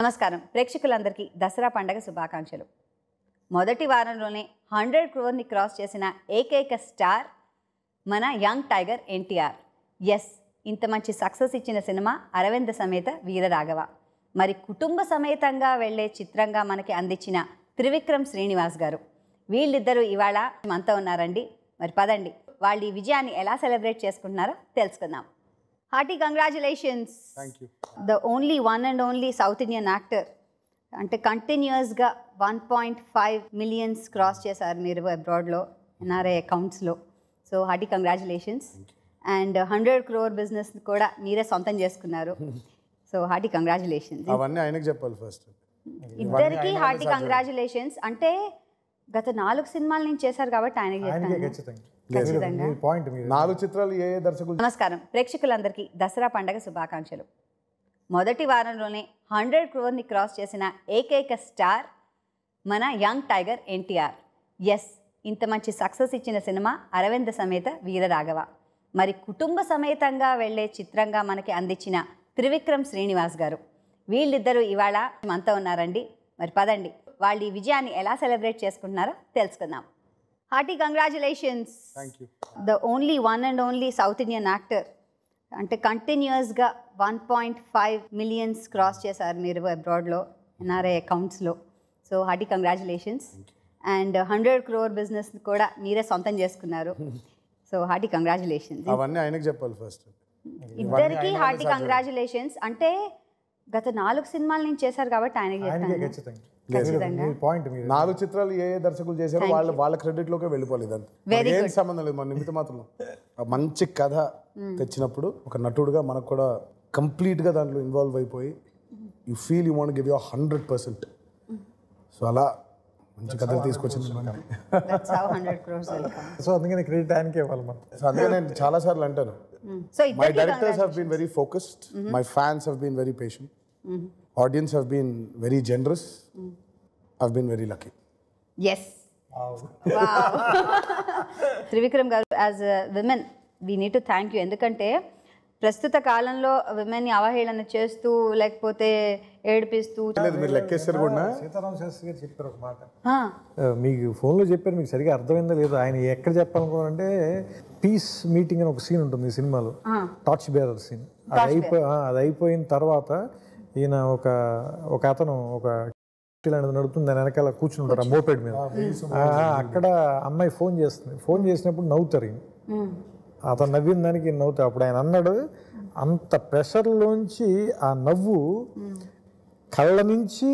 నమస్కారం ప్రేక్షకులందరికీ దసరా పండగ శుభాకాంక్షలు మొదటి వారంలోనే హండ్రెడ్ క్రోర్ని క్రాస్ చేసిన ఏకైక స్టార్ మన యంగ్ టైగర్ ఎన్టీఆర్ ఎస్ ఇంత మంచి సక్సెస్ ఇచ్చిన సినిమా అరవింద సమేత వీరరాఘవ మరి కుటుంబ సమేతంగా వెళ్ళే చిత్రంగా మనకి అందించిన త్రివిక్రమ్ శ్రీనివాస్ గారు వీళ్ళిద్దరూ ఇవాళ మనతో ఉన్నారండి మరి పదండి వాళ్ళు ఈ విజయాన్ని ఎలా సెలబ్రేట్ చేసుకుంటున్నారో తెలుసుకుందాం hearty congratulations thank you the only one and only South Indian actor అంటే కంటిన్యూస్గా one point five millions cross చేశారు మీరు అబ్రాడ్లో ఎన్ఆర్ఐ అకౌంట్స్లో so hearty congratulations and hundred crore business కూడా మీరే సొంతం చేసుకున్నారు సో హార్టీ కంగ్రాచులేషన్స్ అవన్నీ ఆయనకు చెప్పాలి ఫస్ట్ ఇద్దరికి హార్టీ కంగ్రాచులేషన్స్ అంటే గత నాలుగు సినిమాల నుంచి చేశారు కాబట్టి ఆయనకి ఆయనకే చెప్తాను ఖచ్చితంగా ఖచ్చితంగా మీ పాయింట్ మీరు నాలుగు చిత్రాలు ఏ ఏ దర్శకులు నమస్కారం ప్రేక్షకులందరికీ దసరా పండగ శుభాకాంక్షలు మొదటి వారంలోనే హండ్రెడ్ క్రోర్ని క్రాస్ చేసిన ఏకైక స్టార్ మన యంగ్ టైగర్ ఎన్టీఆర్ ఎస్ ఇంత మంచి సక్సెస్ ఇచ్చిన సినిమా అరవింద సమేత వీరరాఘవ మరి కుటుంబ సమేతంగా వెళ్ళే చిత్రంగా మనకి అందించిన త్రివిక్రమ్ శ్రీనివాస్ గారు వీళ్ళిద్దరూ ఇవాళ మనతో ఉన్నారండి మరి పదండి వాళ్ళు ఈ విజయాన్ని ఎలా సెలబ్రేట్ చేసుకుంటున్నారో తెలుసుకుందాం hearty congratulations thank you the only one and only South Indian actor అంటే కంటిన్యూస్గా one point five millions cross చేశారు మీరు అబ్రాడ్లో ఎన్ఆర్ఐ అకౌంట్స్లో so hearty congratulations and hundred crore business కూడా మీరే సొంతం చేసుకున్నారు సో హార్టీ కంగ్రాచులేషన్స్ అవన్నీ ఆయనకు చెప్పాలి ఫస్ట్ ఇద్దరికి హార్టీ కంగ్రాచులేషన్స్ అంటే గత నాలుగు సినిమాల నుంచి చేశారు కాబట్టి ఆయనకి ఆయనకే చెప్తాను ఖచ్చితంగా ఖచ్చితంగా మీ పాయింట్ మీరు నాలుగు చిత్రాలు ఏ ఏ దర్శకులు చేశారో వాళ్ళ వాళ్ళ క్రెడిట్ లోకే వెళ్ళిపోలేదు ఇదంతా Very మనకి ఏం సంబంధం లేదు మన నిమిత మాత్రం ఆ మంచి కథ తెచ్చినప్పుడు ఒక నటుడుగా మనకు కూడా కంప్లీట్ గా దాంట్లో ఇన్వాల్వ్ అయిపోయి you feel you want give you hundred percent so అలా మంచి కథలు తీసుకొచ్చింది that's how hundred crores welcome so అందుకని క్రెడిట్ ఆయనకే ఇవ్వాలి మనం సో అందుకే నేను చాలా సార్లు అంటాను సో మై ఇద్దరికి directors have been very focused my fans have been very patient audience have been very generous have been very lucky yes Trivikram garu as women we need to thank you ఎందుకంటే ప్రస్తుత కాలంలో విమెన్ని అవహేళన చేస్తూ లేకపోతే ఏడిపిస్తూ లేదు మీరు లెక్కేస్తారు కూడా సీతారాం శాస్త్రి గారు చెప్పారు ఒక మాట ఆ, ఆ, మీకు ఫోన్లో చెప్పారు మీకు సరిగా అర్థమైందో లేదో ఆయన ఎక్కడ చెప్పాలనుకోవాలంటే పీస్ మీటింగ్ అని ఒక సీన్ ఉంటుంది ఈ సినిమాలో టార్చ్ బేరర్ సీన్ అది అయిపోయి అది అయిపోయిన తర్వాత ఈయన ఒక ఒక అతను ఒక లాంటిది నడుపుతుంది దాని వెనకాల కూర్చుని ఉంటారు ఆ మోపెడ్ మీద ఆ, అక్కడ అమ్మాయి ఫోన్ చేస్తుంది ఫోన్ చేసినప్పుడు నవ్వుతారు ఈయన ఉమ్, అతను నవ్విన దానికి ఈయన నవ్వుతారు అప్పుడు ఆయన అన్నాడు అంత ప్రెషర్లోంచి ఆ నవ్వు కళ్ళ నుంచి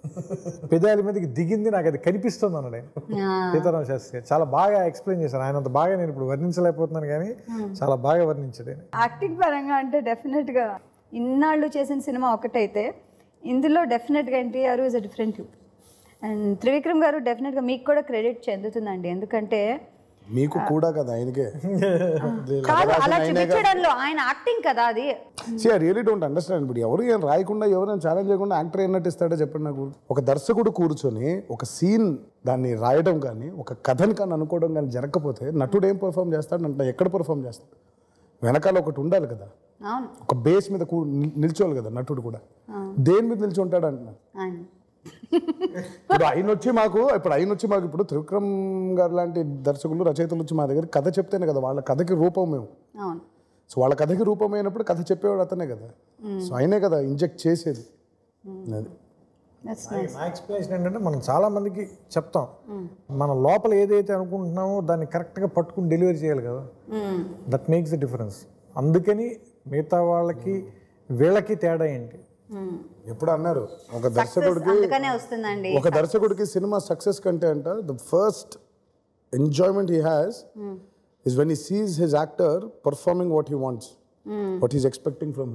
పెదాల మీదకి దిగింది నాకు అది కనిపిస్తుంది అన్నాడు ఆయన ఆ, సీతారామ శాస్త్రి గారు చాలా బాగా ఎక్స్ప్లెయిన్ చేశారు ఆయన అంత బాగా నేను ఇప్పుడు వర్ణించలేకపోతున్నాను కానీ చాలా బాగా వర్ణించాడు ఆయన యాక్టింగ్ పరంగా అంటే డెఫినెట్గా ఇన్నాళ్ళు చేసిన సినిమా ఒకటైతే ఇందులో డెఫినెట్గా NTR is a different look and Trivikram garu డెఫినెట్గా మీకు కూడా క్రెడిట్ చెందుతుందండి ఎందుకంటే మీకు కూడా కదా ఆయనకే కాదు అలా చూపించడంలో ఆయన యాక్టింగ్ కదా అది see I really don't understand ఇప్పుడు ఎవరు ఏం రాయకుండా ఎవరైనా ఛాలెంజ్ చేయకుండా యాక్టర్ ఏం నటిస్తాడో చెప్పండి నాకు ఒక దర్శకుడు కూర్చొని ఒక సీన్ దాన్ని రాయడం కానీ ఒక కథని కానీ అనుకోవడం కానీ జరగకపోతే నటుడు ఏం పర్ఫామ్ చేస్తాడు అంటే ఎక్కడ పర్ఫామ్ చేస్తాడు వెనకాల ఒకటి ఉండాలి కదా అవును ఒక బేస్ మీద కూ నిల్- నిల్చోవాలి కదా నటుడు కూడా దేని మీద నిల్చుంటాడు అంటున్నాను ఆయన ఇప్పుడు ఆయన వచ్చి మాకు ఇప్పుడు ఆయన వచ్చి మాకు ఇప్పుడు త్రివిక్రమ్ గారు లాంటి దర్శకులు రచయితలు వచ్చి మా దగ్గర కథ చెప్తేనే కదా వాళ్ళ కథకి రూపం మేము అవును సో వాళ్ళ కథకి రూపమైనప్పుడు కథ చెప్పేవాడు అతనే కదా సో ఆయనే కదా ఇంజెక్ట్ చేసేది అది దట్స్ నైస్ నా ఎక్స్ప్లెనేషన్ ఏంటంటే మనం చాలా మందికి చెప్తాం మన లోపల ఏదైతే అనుకుంటున్నామో దాన్ని కరెక్ట్గా పట్టుకుని డెలివరీ చేయాలి కదా దట్ మేక్స్ ద డిఫరెన్స్ అందుకని మిగతా వాళ్ళకి వీళ్ళకి తేడా ఏంటి ఎప్పుడు అన్నారు ఒక దర్శకుడికి అందుకనే వస్తుందండి ఒక దర్శకుడికి సినిమా సక్సెస్ కంటే అంట the first enjoyment he has is when he sees his actor performing what he wants what is expecting from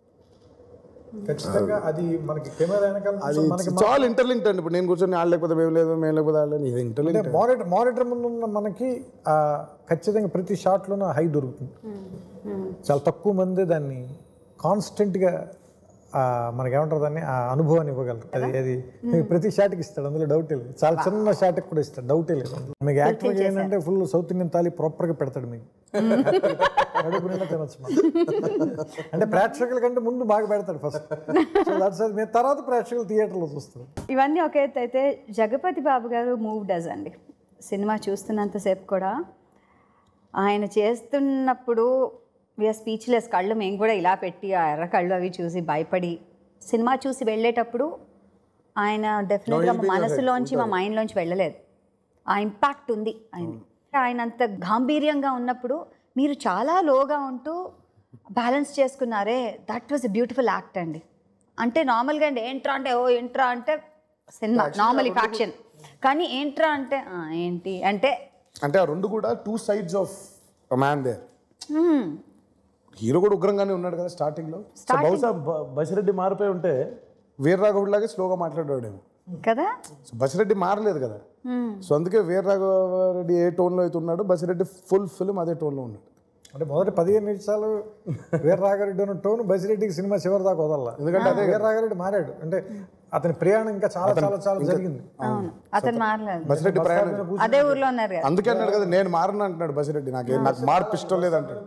ఖచ్చితంగా అది మనకి కెమెరా వెనకాల అది చాలా ఇంటర్లింక్ట్ అండి ఇప్పుడు నేను కూర్చొని వాళ్ళు లేకపోతే మేము లేదు మేము లేకపోతే వాళ్ళు లేదు. ఇది ఇంటర్లింక్ట్ మానిటర్ మానిటర్ ముందు ఉన్న మనకి ఆ, ఖచ్చితంగా ప్రతి షాట్లోనూ హై దొరుకుతుంది చాలా తక్కువ మంది దాన్ని కాన్స్టెంట్గా ఆ, మనకేమంటారు దాన్ని ఆ అనుభవాన్ని ఇవ్వగలరు అది అది మీకు ప్రతి షాట్కి ఇస్తాడు అందులో డౌటే లేదు చాలా చిన్న షాట్కి కూడా ఇస్తాడు డౌటే లేదు అందులో. మీకు యాక్టింగ్ ఏంటంటే ఫుల్ సౌత్ ఇండియన్ తాలి ప్రాపర్గా పెడతాడు మీకు కడుపు నిండా తినొచ్చు మనం. అంటే ప్రేక్షకుల కంటే ముందు బాగా పెడతాడు ఫస్ట్ సో దట్స్ అది మేము తర్వాత ప్రేక్షకులు థియేటర్లో చూస్తారు ఇవన్నీ ఒక ఎత్తు అయితే జగపతి బాబు గారు మూవ్ డస్ అండి సినిమా చూస్తున్నంతసేపు కూడా ఆయన చేస్తున్నప్పుడు వీఆర్ స్పీచ్లెస్ కళ్ళు మేము కూడా ఇలా పెట్టి ఆ ఎర్ర కళ్ళు అవి చూసి భయపడి సినిమా చూసి వెళ్ళేటప్పుడు ఆయన డెఫినెట్గా మా మనసులోంచి మా మైండ్లోంచి వెళ్ళలేదు ఆ ఇంపాక్ట్ ఉంది ఆయన ఆయన అంత గాంభీర్యంగా ఉన్నప్పుడు మీరు చాలా లోగా ఉంటూ బ్యాలెన్స్ చేసుకున్నారే that was a beautiful act అండి అంటే నార్మల్గా అండి ఏంట్రా అంటే ఓ ఏంట్రా అంటే సినిమా నార్మల్ ఫ్యాక్షన్ కానీ ఏంట్రా అంటే "ఆ, ఏంటి అంటే అంటే ఆ రెండు కూడా two sides of man there hero కూడా ఉగ్రంగానే ఉన్నాడు కదా స్టార్టింగ్ లో సో బహుశా బ- బసిరెడ్డి మారిపోయి ఉంటే వీర్రాఘవుడి లాగే స్లోగా మాట్లాడేవాడేమో కదా సో బసిరెడ్డి మారలేదు కదా సో అందుకే వీర్రాఘవరెడ్డి ఏ టోన్లో అయితే ఉన్నాడు బసిరెడ్డి ఫుల్ ఫిల్మ్ అదే టోన్లో ఉన్నాడు అంటే మొదటి పదిహేను నిమిషాలు వీర రాఘరెడ్డి ఉన్న టోన్ బసిరెడ్డికి సినిమా చివరి దాకా వదల ఎందుకంటే అదే వీర రాఘరెడ్డి మారాడు అంటే అతని ప్రయాణం ఇంకా చాలా చాలా చాలా జరిగింది అవును అతను మారలేదు బసిరెడ్డి ప్రయాణం అదే ఊర్లో ఉన్నారు కదా అందుకే అన్నాడు కదా నేను మారను అంటున్నాడు బసిరెడ్డి నాకు నాకు మార్పు ఇష్టం లేదు అంటాడు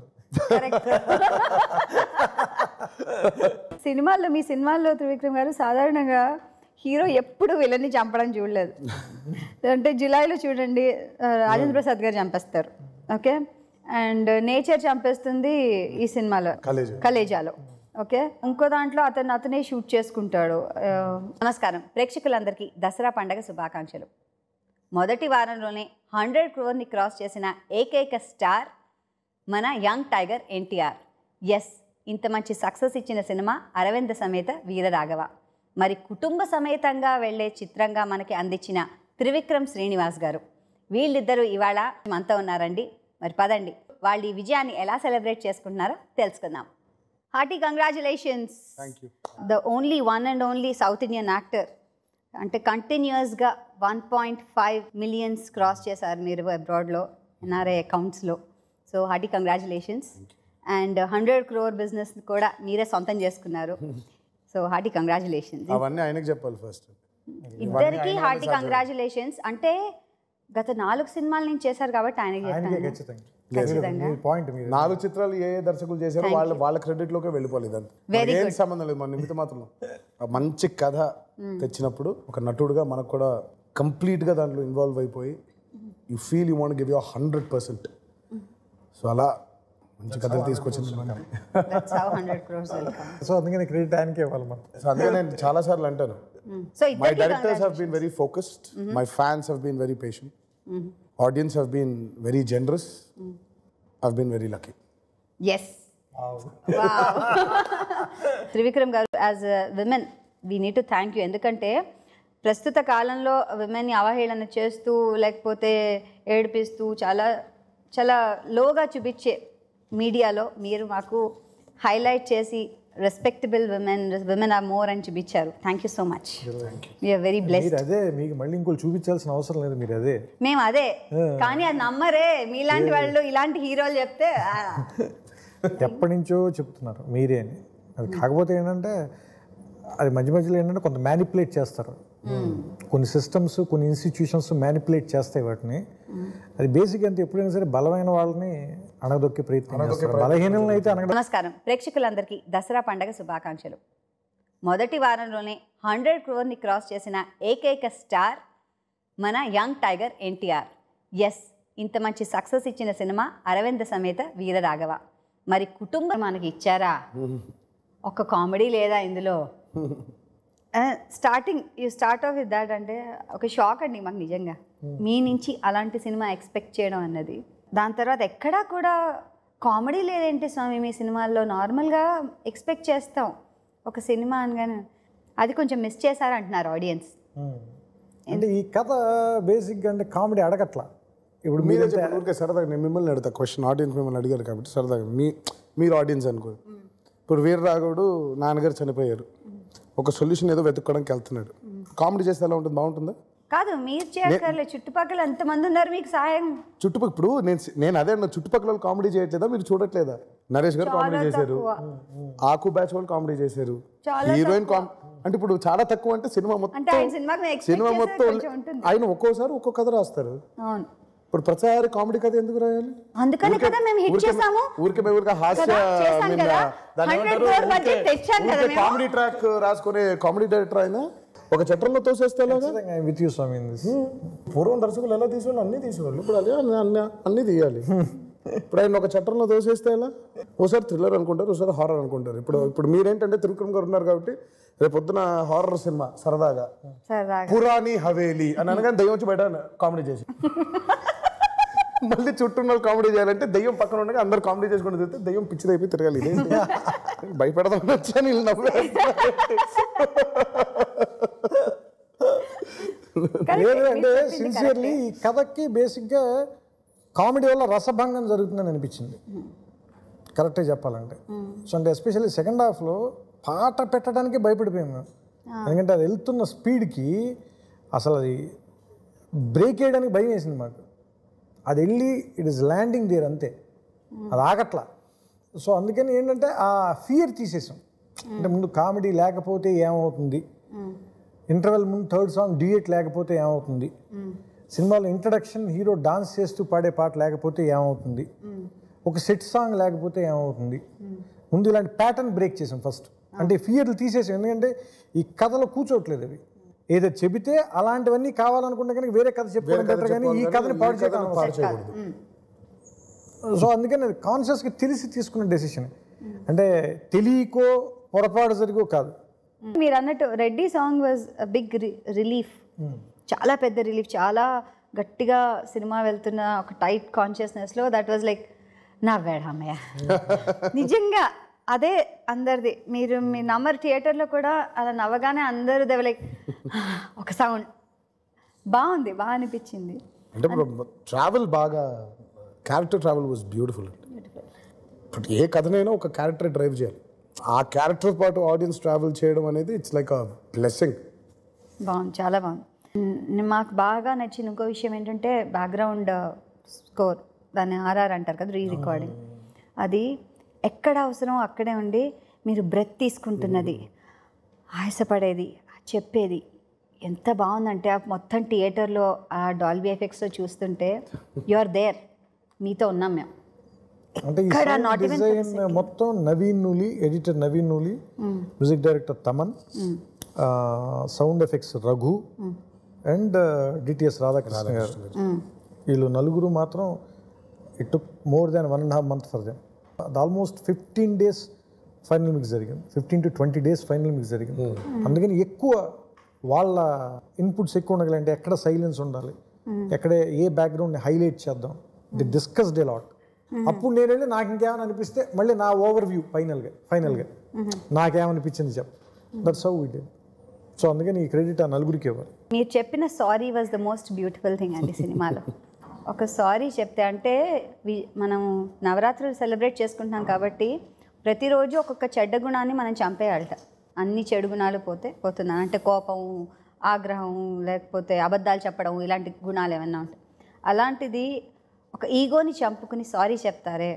సినిమాల్లో మీ సినిమాల్లో త్రివిక్రమ్ గారు సాధారణంగా హీరో ఎప్పుడు విలన్ని చంపడం చూడలేదు అంటే జులైలో చూడండి ఆ, రాజేంద్ర ప్రసాద్ గారు చంపేస్తారు ఓకే అండ్ నేచర్ చంపేస్తుంది ఈ సినిమాలో కలేజా. కలేజాలో ఓకే ఇంకో దాంట్లో అతను అతనే షూట్ చేసుకుంటాడు ఆ, నమస్కారం ప్రేక్షకులందరికీ దసరా పండగ శుభాకాంక్షలు మొదటి వారంలోనే హండ్రెడ్ క్రోర్ని క్రాస్ చేసిన ఏకైక స్టార్ మన యంగ్ టైగర్ ఎన్టీఆర్ ఎస్ ఇంత మంచి సక్సెస్ ఇచ్చిన సినిమా అరవింద సమేత వీరరాఘవ మరి కుటుంబ సమేతంగా వెళ్ళే చిత్రంగా మనకి అందించిన త్రివిక్రమ్ శ్రీనివాస్ గారు వీళ్ళిద్దరూ ఇవాళ మనతో ఉన్నారండి మరి పదండి వాళ్ళు ఈ విజయాన్ని ఎలా సెలబ్రేట్ చేసుకుంటున్నారో తెలుసుకుందాం hearty congratulations the only one and only South Indian actor అంటే కంటిన్యూస్గా one point five millions cross చేశారు మీరు అబ్రాడ్లో ఎన్ఆర్ఐ అకౌంట్స్లో so hearty congratulations and hundred crore business కూడా మీరే సొంతం చేసుకున్నారు సో హార్టీ కంగ్రాచులేషన్స్ అవన్నీ ఆయనకి చెప్పాలి ఫస్ట్ ఇద్దరికి హార్టీ కంగ్రాచులేషన్స్ అంటే గత నాలుగు సినిమాల నుంచి చేశారు కాబట్టి ఆయనకి ఆయనకే చెప్తాను ఖచ్చితంగా ఖచ్చితంగా మీ పాయింట్ మీరు నాలుగు చిత్రాలు ఏ ఏ దర్శకులు చేశారో వాళ్ళ వాళ్ళ క్రెడిట్ లోకే వెళ్ళిపోలేదు అంతే Very ఏం సంబంధం లేదు మన నిమిత్త మాత్రం ఆ మంచి కథ తెచ్చినప్పుడు ఒక నటుడుగా మనకు కూడా complete గా దాంట్లో ఇన్వాల్వ్ అయిపోయి you feel you want give you hundred percent so అలా మంచి కథలు తీసుకొచ్చింది that's how hundred crores welcome so అందుకని క్రెడిట్ ఆయనకే ఇవ్వాలి మనం సో అందుకే నేను చాలా సార్లు అంటాను సో మై ఇద్దరికి directors have been very focused my fans have been very patient audience have been very generous have been very lucky yes Trivikram garu as women we need to thank you ఎందుకంటే ప్రస్తుత కాలంలో విమెన్ని అవహేళన చేస్తూ లేకపోతే ఏడిపిస్తూ చాలా చాలా లోగా చూపించే మీడియాలో మీరు మాకు హైలైట్ చేసి respectable women women are more అని చూపించారు thank you so much we are very blessed మీరు అదే మీకు మళ్ళీ ఇంకోటి చూపించాల్సిన అవసరం లేదు మీరు అదే మేము అదే కానీ అది నమ్మరే మీలాంటి వాళ్ళు ఇలాంటి హీరోలు చెప్తే ఆ, ఎప్పటి నుంచో చెప్తున్నారు మీరే అని అది కాకపోతే ఏంటంటే అది మధ్య మధ్యలో ఏంటంటే కొంత మ్యానిపులేట్ చేస్తారు కొన్ని సిస్టమ్స్ కొన్ని ఇన్స్టిట్యూషన్స్ మ్యానిపులేట్ చేస్తాయి వాటిని అది బేసిక్ అంటే ఎప్పుడైనా సరే బలమైన వాళ్ళని అణగదొక్కే ప్రయత్నం చేస్తారు బలహీనలను అయితే అనగ నమస్కారం ప్రేక్షకులందరికీ దసరా పండగ శుభాకాంక్షలు మొదటి వారంలోనే హండ్రెడ్ క్రోర్ని క్రాస్ చేసిన ఏకైక స్టార్ మన యంగ్ టైగర్ ఎన్టీఆర్ ఎస్ ఇంత మంచి సక్సెస్ ఇచ్చిన సినిమా అరవింద సమేత వీరరాఘవ మరి కుటుంబం మనకి ఇచ్చారా ఒక కామెడీ లేదా ఇందులో starting you start off with that అంటే ఒక షాక్ అండి మాకు నిజంగా మీ నుంచి అలాంటి సినిమా ఎక్స్పెక్ట్ చేయడం అన్నది దాని తర్వాత ఎక్కడా కూడా కామెడీ లేదేంటి స్వామి మీ సినిమాల్లో నార్మల్గా ఎక్స్పెక్ట్ చేస్తాం ఒక సినిమా అనగానే అది కొంచెం మిస్ చేశారంటున్నారు ఆడియన్స్ అంటే ఈ కథ బేసిక్ అంటే కామెడీ అడగట్లా ఇప్పుడు మీరే మీరు చెప్పండి ఊరికే సరదాగా నేను మిమ్మల్ని అడుగుతా క్వశ్చన్ ఆడియన్స్ మిమ్మల్ని అడిగారు కాబట్టి సరదాగా మీ మీరు ఆడియన్స్ అనుకో ఇప్పుడు వీర రాఘవుడు నాన్నగారు చనిపోయారు ఒక సొల్యూషన్ ఏదో వెతుక్కోవడానికి వెళ్తున్నాడు కామెడీ చేస్తే ఎలా ఉంటుంది బాగుంటుందా కాదు మీరు చేయక్కర్లేదు చుట్టుపక్కల ఎంతమంది ఉన్నారు మీకు సాయం చుట్టుపక్కల ఇప్పుడు నేను నేను అదే అన్న చుట్టుపక్కల వాళ్ళు కామెడీ చేయట్లేదా మీరు చూడట్లేదా నరేష్ గారు కామెడీ చేశారు ఆకు బ్యాచ్ వాళ్ళు కామెడీ చేశారు హీరోయిన్ కామ్ అంటే ఇప్పుడు చాలా తక్కువ అంటే సినిమా అంటే మొత్తం ఆయన సినిమాకి మేము expect సినిమా చేసేది మొత్తం కొంచెం ఉంటుంది. ఆయన ఒక్కోసారి ఒక్కో కథ రాస్తారు అవును ఇప్పుడు ప్రతిసారి కామెడీ కథ ఎందుకు రాయాలి అందుకని కదా మేము హిట్ ఊరికే- చేసాము ఊరికే మేము ఊరికే హాస్య కదా, చేశాం నిన్న కదా. దాన్ని 100 ఏమంటారు? crore budget ఊరికే- తెచ్చాం కదా ఊరికే మేము. కామెడీ ట్రాక్ రాసుకునే కామెడీ డైరెక్టర్ ఆయన ఒక చట్టంలో తోసేస్తే ఎలాగా with you Swamy in this పూర్వం దర్శకులు ఎలా తీసేవాళ్ళు అన్నీ తీసేవాళ్ళు ఇప్పుడు అదే అన్ని అన్ని అన్నీ తీయాలి ఇప్పుడు ఆయన ఒక చట్టంలో దోసేస్తే ఎలా ఓసారి థ్రిల్లర్ అనుకుంటారు ఒకసారి హారర్ అనుకుంటారు ఇప్పుడు ఇప్పుడు మీరేంటంటే త్రివిక్రమ్ గారు ఉన్నారు కాబట్టి రేపు పొద్దున హారర్ సినిమా సరదాగా సరదాగా పురాణి హవేలీ అని అనగానే దయ్యం వచ్చి బయట కామెడీ చేసి మళ్ళీ చుట్టూ ఉన్న కామెడీ చేయాలంటే దయ్యం పక్కన ఉండగా అందరు కామెడీ చేసుకుంటూ తిరిగితే దయ్యం పిచ్చి అయిపోయి తిరగాలి ఇదేంటి భయపెడదాం వచ్చాను వీళ్ళు నవ్వేస్తున్నారు. లేదు అంటే సిన్సియర్లీ ఈ కథకి బేసిక్గా కామెడీ వల్ల రసభంగం జరుగుతుందని అనిపించింది కరెక్టే చెప్పాలంటే సో అంటే ఎస్పెషల్లీ సెకండ్ హాఫ్లో పాట పెట్టడానికి భయపడిపోయాము మేము. ఎందుకంటే అది వెళ్తున్న స్పీడ్కి అసలు అది బ్రేక్ వేయడానికి భయం వేసింది మాకు అది వెళ్ళి ఇట్ ఇస్ ల్యాండింగ్ దేర్ అంతే అది ఆగట్లా సో అందుకని ఏంటంటే ఆ ఫియర్ తీసేసాం అంటే ముందు కామెడీ లేకపోతే ఏమవుతుంది ఇంటర్వెల్ ముందు థర్డ్ సాంగ్ డ్యూయట్ లేకపోతే ఏమవుతుంది సినిమాలో ఇంట్రడక్షన్ హీరో డాన్స్ చేస్తూ పాడే పాట లేకపోతే ఏమవుతుంది ఒక సెట్ సాంగ్ లేకపోతే ఏమవుతుంది ముందు ఇలాంటి ప్యాటర్న్ బ్రేక్ చేసాం ఫస్ట్ అంటే ఫియర్లు తీసేసాం ఎందుకంటే ఈ కథలో కూర్చోట్లేదు అవి ఏదో చెబితే అలాంటివన్నీ కావాలనుకుంటే కనుక వేరే కథ చెప్పుకోవడం బెటర్ కానీ ఈ కథని పాడు చేయడం పాడు చేయకూడదు సో అందుకని అది కాన్షియస్గా తెలిసి తీసుకున్న డెసిషన్ అంటే తెలియకో పొరపాటు జరిగో కాదు మీరు అన్నట్టు Reddy song was big relief చాలా పెద్ద రిలీఫ్ చాలా గట్టిగా సినిమా వెళ్తున్న ఒక టైట్ కాన్షియస్నెస్లో దట్ వాజ్ లైక్ నవ్వాడు అమ్మయ్య నిజంగా అదే అందరిది మీరు మీ నమ్మర్ థియేటర్లో కూడా అలా నవ్వగానే అందరూ దేవ లైక్ ఒక సౌండ్ బాగుంది బాగా అనిపించింది అంటే ఇప్పుడు ట్రావెల్ బాగా క్యారెక్టర్ ట్రావెల్ వాజ్ బ్యూటిఫుల్ ఇప్పుడు ఏ కథనైనా ఒక క్యారెక్టర్ డ్రైవ్ చేయాలి ఆ క్యారెక్టర్ పాటు ఆడియన్స్ ట్రావెల్ చేయడం అనేది ఇట్స్ లైక్ అ బ్లెస్సింగ్ బాగుంది చాలా బాగుంది న్- మాకు బాగా నచ్చిన ఇంకో విషయం ఏంటంటే బ్యాక్గ్రౌండ్ స్కోర్ దాన్ని ఆర్ఆర్ అంటారు కదా రీ రికార్డింగ్ అది ఎక్కడ అవసరం అక్కడే ఉండి మీరు బ్రెత్ తీసుకుంటున్నది ఆయాసపడేది చెప్పేది ఎంత బాగుందంటే ఆ మొత్తం థియేటర్లో ఆ డాల్బీ ఎఫెక్ట్స్లో చూస్తుంటే యు ఆర్ దేర్ మీతో ఉన్నాం మేము అంటే ఈ ఎక్కడ sound not even డిజైన్ మొత్తం Naveen Nooli editor Naveen Nooli music director Thaman sound effects Raghu and DTS Radhakrishna garu వీళ్ళు నలుగురు మాత్రం it took more than one and half month for them almost fifteen days final mix జరిగింది fifteen to twenty days final mix జరిగింది అందుకని ఎక్కువ వాళ్ళ inputs ఎక్కువ ఉండాలి అంటే ఎక్కడ సైలెన్స్ ఉండాలి ఎక్కడ ఏ బ్యాక్గ్రౌండ్ని హైలైట్ చేద్దాం ది డిస్కస్డ్ లాట్ అప్పుడు నేను వెళ్ళి నాకు ఇంకేమైనా అనిపిస్తే మళ్ళీ నా ఓవర్ వ్యూ ఫైనల్గా ఫైనల్గా నాకేమనిపించింది చెప్ దట్స్ హౌ ఇట్ సో అందుకని ఈ క్రెడిట్ ఆ నలుగురికి ఇవ్వాలి మీరు చెప్పిన story was the most beautiful thing అండి సినిమాలో ఒక సారీ చెప్తే అంటే వి- మనం నవరాత్రులు సెలబ్రేట్ చేసుకుంటున్నాం కాబట్టి ప్రతిరోజు ఒక్కొక్క చెడ్డ గుణాన్ని మనం చంపేయాలట అన్ని చెడు గుణాలు పోతే పోతున్నాను అంటే కోపం ఆగ్రహం లేకపోతే అబద్ధాలు చెప్పడం ఇలాంటి గుణాలు ఏమన్నా ఉంటాయి అలాంటిది ఒక ఈగోని చంపుకుని సారీ చెప్తారే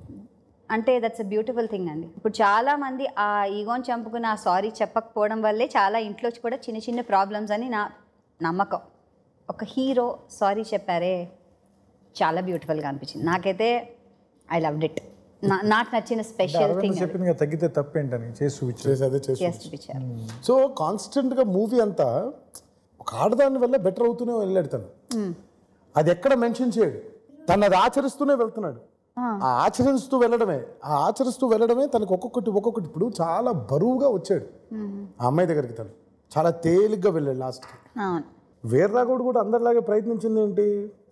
అంటే దట్స్ అ బ్యూటిఫుల్ థింగ్ అండి ఇప్పుడు చాలా మంది ఆ ఈగోని చంపుకుని ఆ సారీ చెప్పకపోవడం వల్లే చాలా ఇంట్లో కూడా చిన్న చిన్న ప్రాబ్లమ్స్ అని నా నమ్మకం ఒక హీరో సారీ చెప్పారే చాలా బ్యూటిఫుల్గా అనిపించింది నాకైతే ఐ లవ్డ్ ఇట్ నాకు నచ్చిన స్పెషల్ అరవింద్ థింగ్ చెప్పింది కదా తగ్గితే తప్పేంటని చేసి చూపించారు చేసి అదే చేసి చేసి చూపించారు సో కాన్స్టెంట్గా మూవీ అంతా ఒక ఆడదాని వల్ల బెటర్ అవుతూనే వెళ్ళాడు తను అది ఎక్కడ మెన్షన్ చేయడు తను అది ఆచరిస్తూనే వెళ్తున్నాడు ఆ ఆచరిస్తూ వెళ్ళడమే ఆ ఆచరిస్తూ వెళ్ళడమే తనకు ఒక్కొక్కటి ఒక్కొక్కటి ఇప్పుడు చాలా బరువుగా వచ్చాడు ఆ అమ్మాయి దగ్గరికి తను చాలా తేలిగ్గా వెళ్ళాడు లాస్ట్కి అవును వీర్రాఘవుడు కూడా అందరిలాగే ప్రయత్నించింది ఏంటి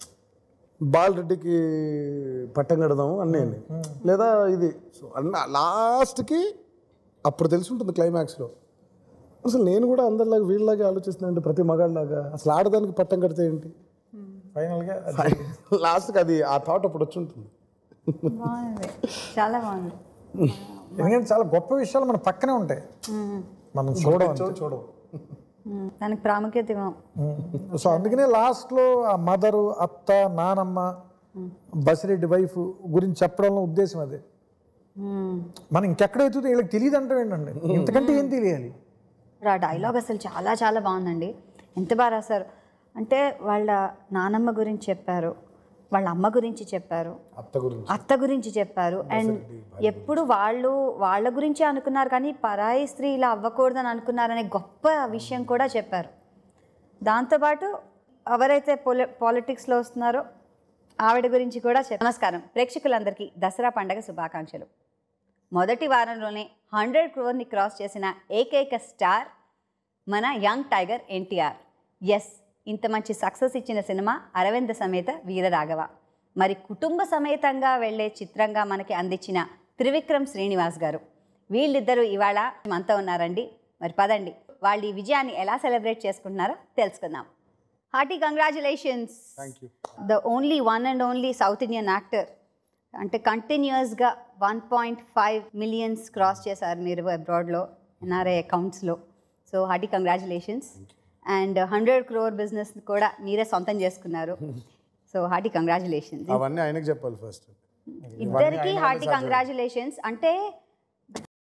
బాలరెడ్డికి పట్టం కడదాం అన్నీ అని లేదా ఇది సో అన్న లాస్ట్కి అప్పుడు తెలిసి ఉంటుంది క్లైమాక్స్లో అసలు నేను కూడా అందరిలాగా వీళ్ళలాగే ఆలోచిస్తున్నాను ప్రతి మగాళ్ళలాగా అసలు ఆడదానికి పట్టం కడితే ఏంటి ఫైనల్గా లాస్ట్కి అది ఆ థాట్ అప్పుడు వచ్చి ఉంటుంది బాగుంది చాలా బాగుంది ఎందుకంటే చాలా గొప్ప విషయాలు మన పక్కనే ఉంటాయి మనం చూడడం అంతే. చూడవు మ్మ్. దానికి ప్రాముఖ్యత ఇవ్వం సో అందుకనే లాస్ట్లో ఆ మదరు అత్త నానమ్మ బసిరెడ్డి వైఫ్ గురించి చెప్పడంలో ఉద్దేశం అదే మ్మ్. మనం ఇంకెక్కడ అవుతుందో వీళ్ళకి తెలియదు అంటే ఏంటండి ఇంతకంటే ఏం తెలియాలి ఆ డైలాగ్ అసలు చాలా చాలా బాగుందండి ఎంత బాగా రాశారు అంటే వాళ్ళ నానమ్మ గురించి చెప్పారు వాళ్ళ అమ్మ గురించి చెప్పారు అత్త గురించి అత్త గురించి చెప్పారు అండ్ ఎప్పుడు వాళ్ళు వాళ్ళ గురించి అనుకున్నారు కానీ పరాయి స్త్రీ ఇలా అవ్వకూడదని అనుకున్నారనే గొప్ప విషయం కూడా చెప్పారు దాంతోపాటు ఎవరైతే పొలి పాలిటిక్స్లో వస్తున్నారో ఆవిడ గురించి కూడా చెప్పారు నమస్కారం ప్రేక్షకులందరికీ దసరా పండగ శుభాకాంక్షలు మొదటి వారంలోనే హండ్రెడ్ క్రోర్ని క్రాస్ చేసిన ఏకైక స్టార్ మన యంగ్ టైగర్ ఎన్టీఆర్ ఎస్ ఇంత మంచి సక్సెస్ ఇచ్చిన సినిమా అరవింద సమేత వీరరాఘవ మరి కుటుంబ సమేతంగా వెళ్ళే చిత్రంగా మనకి అందించిన త్రివిక్రమ్ శ్రీనివాస్ గారు వీళ్ళిద్దరూ ఇవాళ మనతో ఉన్నారండి మరి పదండి వాళ్ళు ఈ విజయాన్ని ఎలా సెలబ్రేట్ చేసుకుంటున్నారో తెలుసుకుందాం hearty congratulations thank you the only one and only South Indian actor అంటే కంటిన్యూస్గా one point five millions cross చేశారు మీరు అబ్రాడ్లో ఎన్ఆర్ఐ అకౌంట్స్లో so hearty congratulations and hundred crore business కూడా మీరే సొంతం చేసుకున్నారు సో హార్టీ కంగ్రాచులేషన్స్ అవన్నీ ఆయనకు చెప్పాలి ఫస్ట్ ఇద్దరికి హార్టీ కంగ్రాచులేషన్స్ అంటే